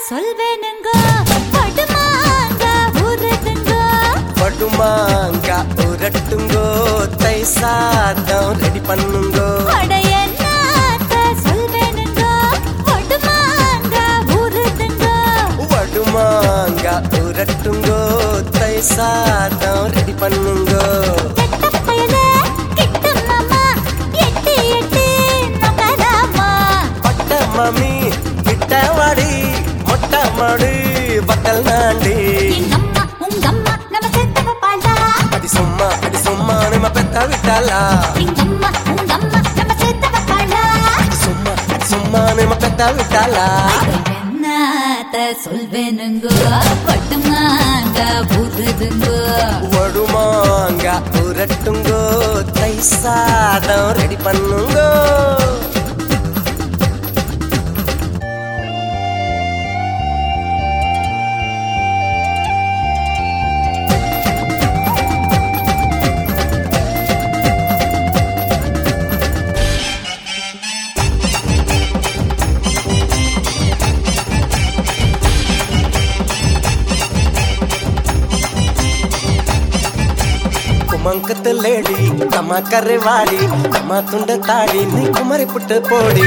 சொல்வேனுங்க படுமாங்க ஊருதுங்க படுமாங்க உரட்டுங்கோ தை சாதம் ரெடி பண்ணுங்கோ அடையன்னாத்த சொல்வேனுங்க படுமாங்க ஊருதுங்க வடுமாங்க உரட்டுங்கோ தை சாதம் ரெடி பண்ணுங்கோ கெட்ட பயல கிட்ட மாமா எட்டி எட்டி நகராமா பட்ட மாமி கிட்ட வாடி மொட்டை மாடு பக்கல் நாண்டி எங்கம்மா உங்கம்மா நம்ம செத்தவ பாடா அடி சும்மா அடி சும்மா நம்ம பெத்த விட்டாளா எங்கம்மா உங்கம்மா நம்ம செத்தவ பாடா அடி சும்மா அடி சும்மா நம்ம பெத்த விட்டாளா என்னத்த சொல்வேனுங்க பட்டுமாங்க புதுதுங்க வடுமாங்க உரட்டுங்கோ தை சாதம் ரெடி பண்ணுங்கோ కుమంకత లేడి కమ కర్రెవాడి కమ తుండ తాడి నీ కుమరి పుట్ట పోడి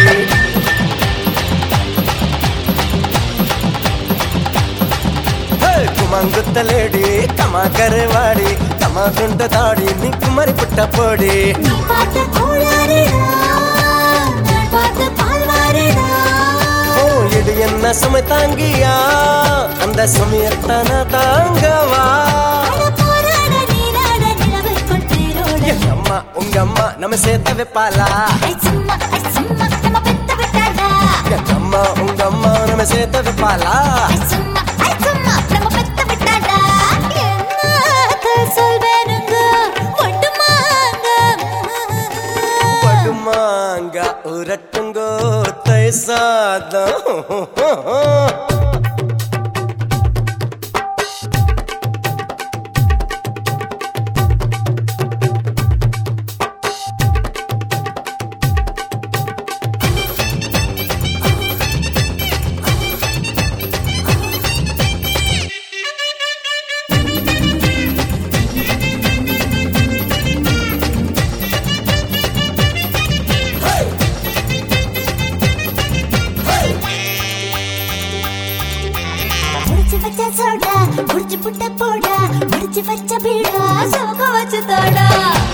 కుమంగుత్త లేడి కమ కర్రెవాడి కమ తుండ తాడి నీ కుమరి పుట్ట పోడి நீ பார்த்த கோளாறுடா நான் பார்த்த பால்வாறுடா ஓ இது என்ன சுமை தாங்கியா அந்த சுமையத்தான தாங்கவா அட போராட நீராட நிலவுக்குள் தேரோட எங்க அம்மா உங்க அம்மா நம்ம சேர்த்த வைப்பாளா ஐ சும்மா ஐ சும்மா நம்ம பெத்த விட்டாடா எங்க அம்மா உங்க அம்மா நம்ம சேர்த்த வைப்பாளா ஐ சும்மா ஐ சும்மா நம்ம பெத்த விட்டாடா என்னத்த சொல்வேனுங்க மட்டுமாங்க படுமாங்க உரட்டுங்கோ தை சாதம் முடிச்சு வச்ச சோடா முடிச்சு புட்ட போடா முடிச்சு வச்ச பீடா சோக வச்சு தோடா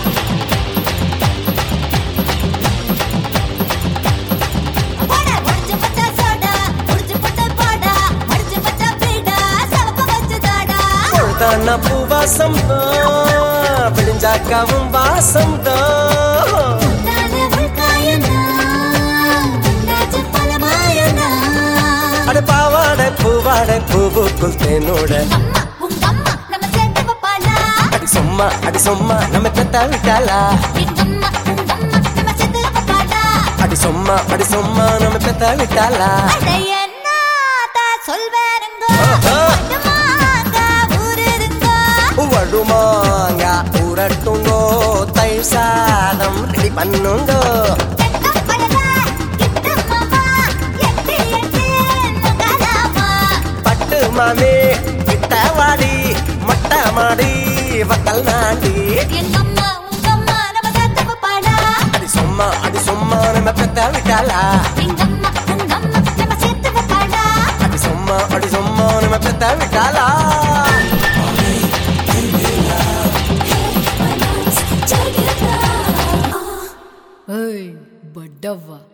போடா, முடிச்சு வச்ச சோடா, முடிச்சு புட்ட போடா, முடிச்சு வச்ச பீடா, சோக வச்சு தோடா. பொழுதான பூவாசம் தான் விடிஞ்சாக்காவும் வாசம் தான் நானு உள்காயனா, உண்டாச்சு பல மாயனா. அட பாவாட பூவாட பூவுக்குள் தேனோட அம்மா, உங்க அம்மா நம்ம சேர்த்து வைப்பாளா? அடி சும்மா அடி சும்மா நம்ம பெத்த விட்டாளா எங்க அம்மா, உங்க அம்மா நம்ம சேர்த்து வைப்பாளா? அடி சும்மா அடி சும்மா நம்ம பெத்த விட்டாளா அட என்னத்த சொல்வேனுங்க ஆஹா. மட்டுமாங்க ஊருதுங்க வடுமாங்க உரட்டுங்கோ தை சாதம் ரெடி பண்ணுங்கோ கெட்ட பழக, கிட்ட மாமா, எட்டி எட்டி நகராமா. பட்டு மாமி கிட்ட வாடி மொட்டை மாடி வக்கல் நாண்டி எங்க அம்மா, உங்க அம்மா நம்ம சேர்த்து வைப்பாளா? அடி சும்மா அடி சும்மா நம்ம பெத்த விட்டாளா எங்க அம்மா, உங்க அம்மா நம்ம சேர்த்து வைப்பாளா? அடி சும்மா அடி சும்மா நம்ம பெத்த விட்டாளா ஏய் பட்டவா